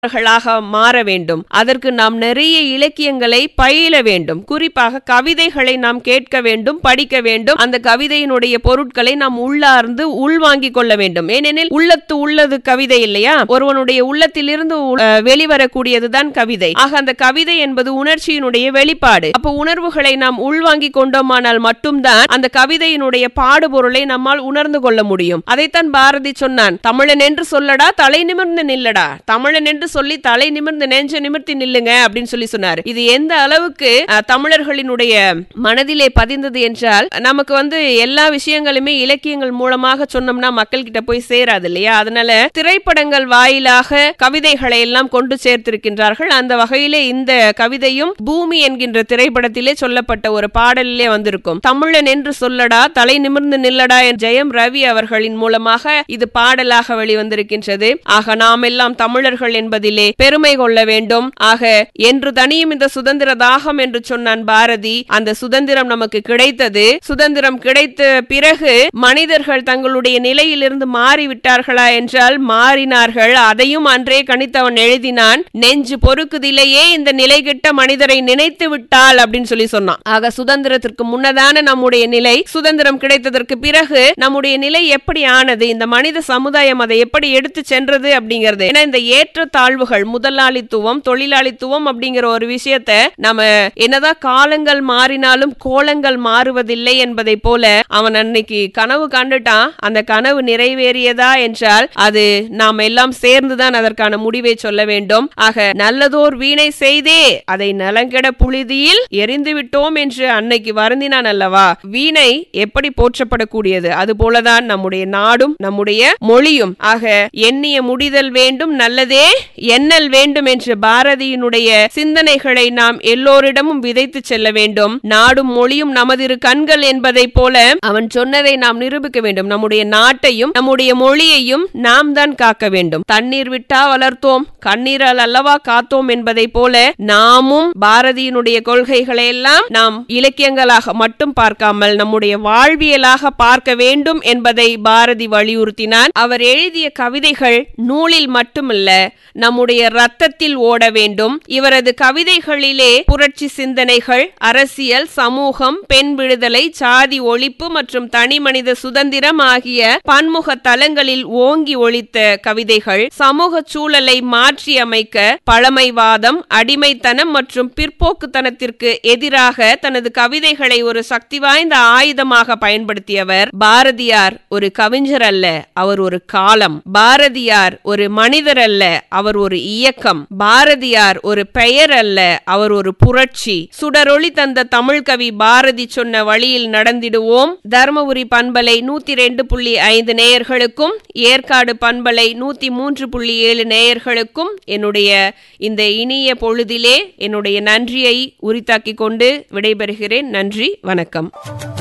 ாக மாற வேண்டும் அதற்கு நாம் நிறைய இலக்கியங்களை பயில வேண்டும் குறிப்பாக கவிதைகளை நாம் கேட்க வேண்டும் படிக்க வேண்டும் அந்த கவிதையினுடைய பொருட்களை நாம் உள்ளார்ந்து உள்வாங்கிக் கொள்ள வேண்டும் ஏனெனில் உள்ளத்து உள்ளது கவிதை இல்லையா ஒருவனுடைய உள்ளத்திலிருந்து உ- அஹ் வெளிவரக்கூடியதுதான் கவிதை ஆக அந்த கவிதை என்பது உணர்ச்சியினுடைய வெளிப்பாடு அப்போ உணர்வுகளை நாம் உள்வாங்கிக் கொண்டோமானால் மட்டும்தான் அந்த கவிதையினுடைய பாடுபொருளை நம்மால் உணர்ந்து கொள்ள முடியும் அதைத்தான் பாரதி சொன்னான் தமிழன் என்று சொல்லடா தலை நிமிர்ந்து நில்லடா தமிழன் என்று சொல்லி தலை நிமிர்ந்து நெஞ்ச நிமிர்த்தி நில்லுங்க அப்படின்னு சொல்லி சொன்னாரு இது எந்த அளவுக்கு அஹ், தமிழர்களினுடைய மனதிலே பதிந்தது என்றால் நமக்கு வந்து எல்லா விஷயங்களுமே இலக்கியங்கள் மூலமாக சொன்னோம்னா மக்கள் கிட்ட போய் சேராது இல்லையா அதனால திரைப்படங்கள் வாயிலாக கவிதைகளை எல்லாம் கொண்டு சேர்த்திருக்கின்றார்கள் அந்த வகையிலே இந்த கவிதையும் பூமி என்கின்ற திரைப்படத்திலே சொல்லப்பட்ட ஒரு பாடலிலே வந்திருக்கும் தமிழன் என்று சொல்லடா தலை நிமிர்ந்து நில்லடா என் ஜெயம் ரவி அவர்களின் மூலமாக இது பாடலாக வெளிவந்திருக்கின்றது ஆக நாம் எல்லாம் தமிழர்கள் என்பதிலே பெருமை கொள்ள வேண்டும் ஆக என்று தனியும் இந்த சுதந்திர தாகம் என்று சொன்னான் பாரதி அந்த சுதந்திரம் நமக்கு கிடைத்தது சுதந்திரம் கிடைத்த பிறகு மனிதர்கள் தங்களுடைய நிலையிலிருந்து மாறிவிட்டார்களா என்றால் மாறினார்கள் அதையும் அன்றே கணித்தவன் எழுதினான் நெஞ்சு பொறுக்குதிலேயே இந்த நிலை கெட்ட மனிதரை நினைத்து விட்டால் அப்படின்னு சொல்லி சொன்னான் ஆக சுதந்திரத்திற்கு முன்னதான நம்முடைய நிலை சுதந்திரம் கிடைத்ததற்கு பிறகு நம்முடைய நிலை எப்படி ஆனது இந்த மனித சமுதாயம் அதை எப்படி எடுத்து சென்றது அப்படிங்கிறது ஏன்னா இந்த ஏற்ற தாழ்வுகள் முதலாளித்துவம் தொழிலாளித்துவம் அப்படிங்கிற ஒரு விஷயத்த நம்ம என்னதான் காலங்கள் மாறினாலும் கோலங்கள் மாறுவதில்லை என்பதை போல அவன் அன்னைக்கு கனவு கண்டுட்டான் அந்த கனவு நிறைவேறியதா என்றால் அது நாம் எல்லாம் சேர்ந்துதான் அதற்கான முடிவை சொல்ல வேண்டும் ஆக நல்லதோர் வீணை செய்தே அதை நலங்கெட புழுதியில் எரிந்து விட்டோம் என்று அன்னைக்கு வருந்தினான் அல்லவா வீணை எப்படி போற்றப்படக்கூடியது அது போலதான் நம்முடைய நாடும் நம்முடைய மொழியும் ஆக எண்ணிய முடிதல் வேண்டும் நல்லதே எண்ணல் வேண்டும் என்று பாரதியினுடைய சிந்தனைகளை நாம் எல்லோரிடமும் விதைத்து செல்ல வேண்டும் நாடும் மொழியும் நமதிரு கண்கள் என்பதை போல அவன் சொன்னதை நாம் நிரூபிக்க வேண்டும் நம்முடைய நாட்டையும் நம்முடைய மொழியையும் நாம் தான் காக்க வேண்டும் தண்ணீர் விட்டா வளர்த்தோம் கண்ணீரால் அல்லவா காத்தோம் என்பதை போல நாமும் பாரதியினுடைய கொள்கைகளை எல்லாம் நாம் இலக்கியங்களாக மட்டும் பார்க்காமல் நம்முடைய வாழ்வியலாக பார்க்க வேண்டும் என்பதை பாரதி வலியுறுத்தினான் அவர் எழுதிய கவிதைகள் நூலில் மட்டுமல்ல நம்முடைய ரத்தத்தில் ஓட வேண்டும் இவரது கவிதைகளிலே புரட்சி சிந்தனைகள் அரசியல் சமூகம் பெண் விடுதலை சாதி ஒழிப்பு மற்றும் தனிமனித சுதந்திரம் ஆகிய பன்முக தளங்களில் ஓங்கி ஒழித்த கவிதைகள் சமூக சூழலை மாற்றி அமைக்க பழமைவாதம் அடிமைத்தனம் மற்றும் பிற்போக்குத்தனத்திற்கு எதிராக தனது கவிதைகளை ஒரு சக்தி வாய்ந்த ஆயுதமாக பயன்படுத்தியவர் பாரதியார் ஒரு கவிஞர் அல்ல அவர் ஒரு காலம் பாரதியார் ஒரு மனிதர் அல்ல அவர் ஒரு இயக்கம் பாரதியார் ஒரு பெயர் அல்ல அவர் ஒரு புரட்சி சுடரொளி தந்த தமிழ் கவி பாரதி சொன்ன வழியில் நடந்திடுவோம் தர்மபுரி பண்பலை நூத்தி ரெண்டு புள்ளி ஐந்து நேயர்களுக்கும் ஏற்காடு பண்பலை நூத்தி மூன்று புள்ளி ஏழு நேயர்களுக்கும் என்னுடைய இந்த இனிய பொழுதிலே என்னுடைய நன்றியை உரித்தாக்கிக் கொண்டு விடைபெறுகிறேன் நன்றி வணக்கம்